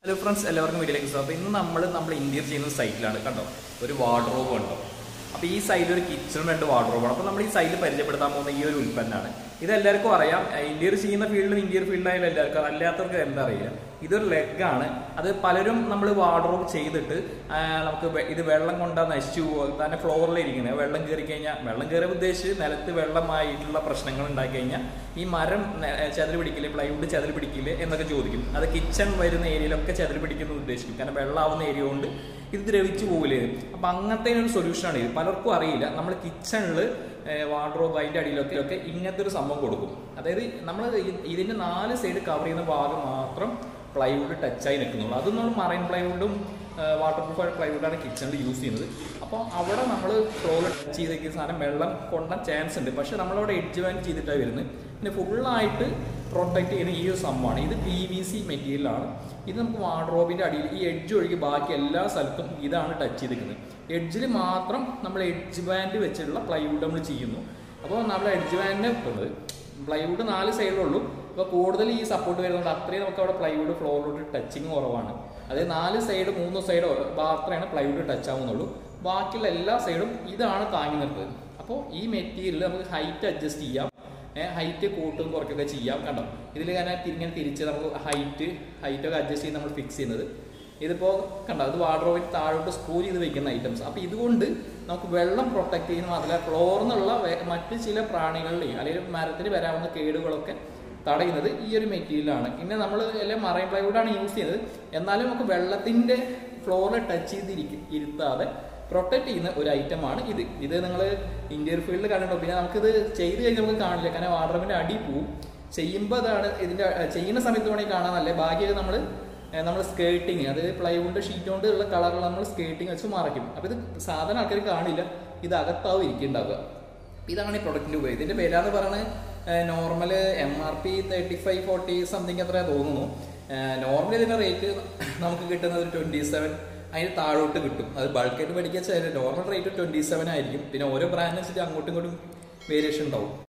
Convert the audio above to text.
Hello friends എല്ലാവർക്കും വീഡിയോയിലേക്ക് സ്വാഗതം ഇന്ന് നമ്മൾ നമ്മൾ ഇന്ത്യയിൽ ചെയ്യുന്ന സൈറ്റിലാണ് കണ്ടോ ഒരു വാർഡ്രോബ് കണ്ടോ അപ്പോൾ ഈ സൈഡിൽ ഒരു കിച്ചണും രണ്ട് വാർഡ്രോബാണ് അപ്പോൾ നമ്മൾ ഈ സൈഡിൽ പരിചയപ്പെടുത്താൻ പോകുന്ന ഈ ഒരു ഉൽപ്പന്നമാണ് ഇത് എല്ലാവർക്കും അറിയാം ഇന്ത്യയിൽ ചെയ്യുന്ന ഫീൽഡിലും ഇന്ത്യൻ ഫീൽഡിലായാലും എല്ലാവർക്കും അറിയാം. അല്ലാത്തവർക്ക് എന്താ അറിയില്ല ഇതൊരു ലെഗാണ് അത് പലരും നമ്മൾ വാർഡ്രോബ് ചെയ്തിട്ട് ആ, നമുക്ക് വെ- ഇത് വെള്ളം കൊണ്ടാ നശിച്ചു പോകും തന്നെ ഫ്ലോറിൽ ഇരിക്കുന്നത് വെള്ളം കയറി കഴിഞ്ഞാൽ വെള്ളം കയറിയ ഉദ്ദേശിച്ച് നിലത്ത് വെള്ളമായിട്ടുള്ള പ്രശ്നങ്ങൾ ഉണ്ടായി കഴിഞ്ഞാൽ ഈ മരം നെ- ചെതല് പിടിക്കില്ലേ പ്ലൈവുഡ് ചെതല് പിടിക്കില്ലേ എന്നൊക്കെ ചോദിക്കും അത് കിച്ചൺ വരുന്ന ഏരിയയിലൊക്കെ ചെതല് പിടിക്കുന്നു ഉദ്ദേശിക്കും കാരണം വെള്ളമാവുന്ന ഏരിയ കൊണ്ട് ഇത് ദ്രവിച്ചു പോകില്ലേ അപ്പൊ അങ്ങനത്തെ ഒരു സൊല്യൂഷനാണ് ഇത് പലർക്കും അറിയില്ല നമ്മൾ കിച്ചണിൽ വാർഡ്രോബ് അതിന്റെ അടിയിലൊക്കെ ഒക്കെ ഇങ്ങനത്തെ ഒരു സംഭവം കൊടുക്കും അതായത് നമ്മൾ ഇതിന്റെ നാല് സൈഡ് കവർ ചെയ്യുന്ന ഭാഗം മാത്രം പ്ലൈവുഡ് ടച്ചായി നിൽക്കുന്നുള്ളൂ അതും നമ്മൾ മറൈൻ പ്ലൈവുഡും വാട്ടർ പ്രൂഫ് പ്ലൈവുഡാണ് കിച്ചണിൽ യൂസ് ചെയ്യുന്നത് അപ്പോൾ അവിടെ നമ്മൾ ഫ്ലോറിൽ ടച്ച് ചെയ്തേക്കുന്ന സാധനം വെള്ളം കൊണ്ടാൻ ചാൻസ് ഉണ്ട് പക്ഷെ നമ്മളവിടെ എഡ്ജ് ബാൻ ചെയ്തിട്ടാണ് വരുന്നത് പിന്നെ ഫുള്ളായിട്ട് പ്രൊട്ടക്ട് ചെയ്യുന്ന ഈ ഒരു സംഭവമാണ് ഇത് പി വി സി മെറ്റീരിയലാണ് ഇത് നമുക്ക് വാർഡ്രോബിന്റെ അടിയിൽ ഈ എഡ്ജ് ഒഴുകി ബാക്കി എല്ലാ സ്ഥലത്തും ഇതാണ് ടച്ച് ചെയ്തിരിക്കുന്നത് എഡ്ജിൽ മാത്രം നമ്മൾ എഡ്ജ് ബാൻഡ് വെച്ചുള്ള പ്ലൈവുഡ് നമ്മൾ ചെയ്യുന്നു അപ്പോൾ നമ്മൾ എഡ്ജ് ബാൻഡിനെ വെക്കുന്നത് പ്ലൈവുഡ് നാല് സൈഡിലുള്ളൂ അപ്പോൾ കൂടുതൽ ഈ സപ്പോർട്ട് വരുന്നതുകൊണ്ട് അത്രയും നമുക്ക് അവിടെ പ്ലൈവുഡ് ഫ്ലോറിലോട്ട് ടച്ചിങ് കുറവാണ് അതായത് നാല് സൈഡ് മൂന്ന് സൈഡോ മാത്രമേ പ്ലൈവുഡ് ടച്ച് ആവുന്നുള്ളൂ ബാക്കിയുള്ള എല്ലാ സൈഡും ഇതാണ് താങ്ങി നിർത്തുന്നത് അപ്പോൾ ഈ മെറ്റീരിയൽ നമുക്ക് ഹൈറ്റ് അഡ്ജസ്റ്റ് ചെയ്യാം ഹൈറ്റ് കൂട്ടും കുറയ്ക്കൊക്കെ ചെയ്യാം കണ്ടോ ഇതിൽ ഞാൻ തിരിങ്ങനെ തിരിച്ച് നമുക്ക് ഹൈറ്റ് ഹൈറ്റ് ഒക്കെ അഡ്ജസ്റ്റ് ചെയ്ത് നമ്മൾ ഫിക്സ് ചെയ്യുന്നത് ഇതിപ്പോൾ കണ്ടോ ഇത് വാർഡ്രോബിൽ താഴോട്ട് സ്ക്രൂ ചെയ്ത് വെക്കുന്ന ഐറ്റംസ് അപ്പോൾ ഇതുകൊണ്ട് നമുക്ക് വെള്ളം പ്രൊട്ടക്ട് ചെയ്യുന്ന മാത്രമല്ല ഫ്ലോറിൽ നിന്നുള്ള വേ- മറ്റ് ചില പ്രാണികളുടെയും അല്ലെങ്കിൽ മരത്തിന് വരാവുന്ന കേടുകളൊക്കെ തടയുന്നത് ഈ ഒരു മെറ്റീരിയലാണ് പിന്നെ നമ്മൾ എല്ലാം മറൈൻ പ്ലൈവുഡാണ് യൂസ് ചെയ്യുന്നത് എന്നാലും നമുക്ക് വെള്ളത്തിൻ്റെ ഫ്ലോറിൽ ടച്ച് ചെയ്തിരിക്കും ഇരുത്താതെ പ്രൊട്ടക്ട് ചെയ്യുന്ന ഒരു ഐറ്റമാണ് ഇത് ഇത് നിങ്ങൾ ഇന്ത്യൻ ഫീൽഡിൽ കണ്ടിട്ടുണ്ടോ പിന്നെ നമുക്കിത് ചെയ്ത് കഴിഞ്ഞാൽ നമുക്ക് കാണില്ല കാരണം വാർഡ്രോബിൻ്റെ അടി പോവും ചെയ്യുമ്പോൾ അതാണ് ഇതിൻ്റെ ചെയ്യുന്ന സമയത്ത് വേണമെങ്കിൽ കാണാനല്ലേ ബാക്കിയൊക്കെ നമ്മൾ നമ്മൾ സ്കേർട്ടിങ് അത് പ്ലൈവുഡ് ഷീറ്റ് കൊണ്ട് ഉള്ള കളറിൽ നമ്മൾ സ്കേർട്ടിങ് വെച്ച് മറയ്ക്കും അപ്പോൾ ഇത് സാധാരണ ആൾക്കാർ കാണില്ല ഇത് അകത്താവും ഇരിക്കുന്നുണ്ടാവുക ഇതാണ് ഈ പ്രൊഡക്റ്റിന്റെ ഉപയോഗം ഇതിന്റെ വില എന്ന് പറയുന്നത് normal M R P thirty five forty something അത്ര തോന്നുന്നു നോർമൽ ഇതിന്റെ റേറ്റ് നമുക്ക് കിട്ടുന്നത് ഒരു ട്വന്റി സെവൻ അതിന് താഴോട്ട് കിട്ടും അത് ബൾക്കായിട്ട് പഠിക്കാൻ നോർമൽ റേറ്റ് ട്വന്റി സെവൻ ആയിരിക്കും പിന്നെ ഓരോ ബ്രാൻഡ് വെച്ചിട്ട് അങ്ങോട്ടും ഇങ്ങോട്ടും വേരിയേഷൻ ഉണ്ടാവും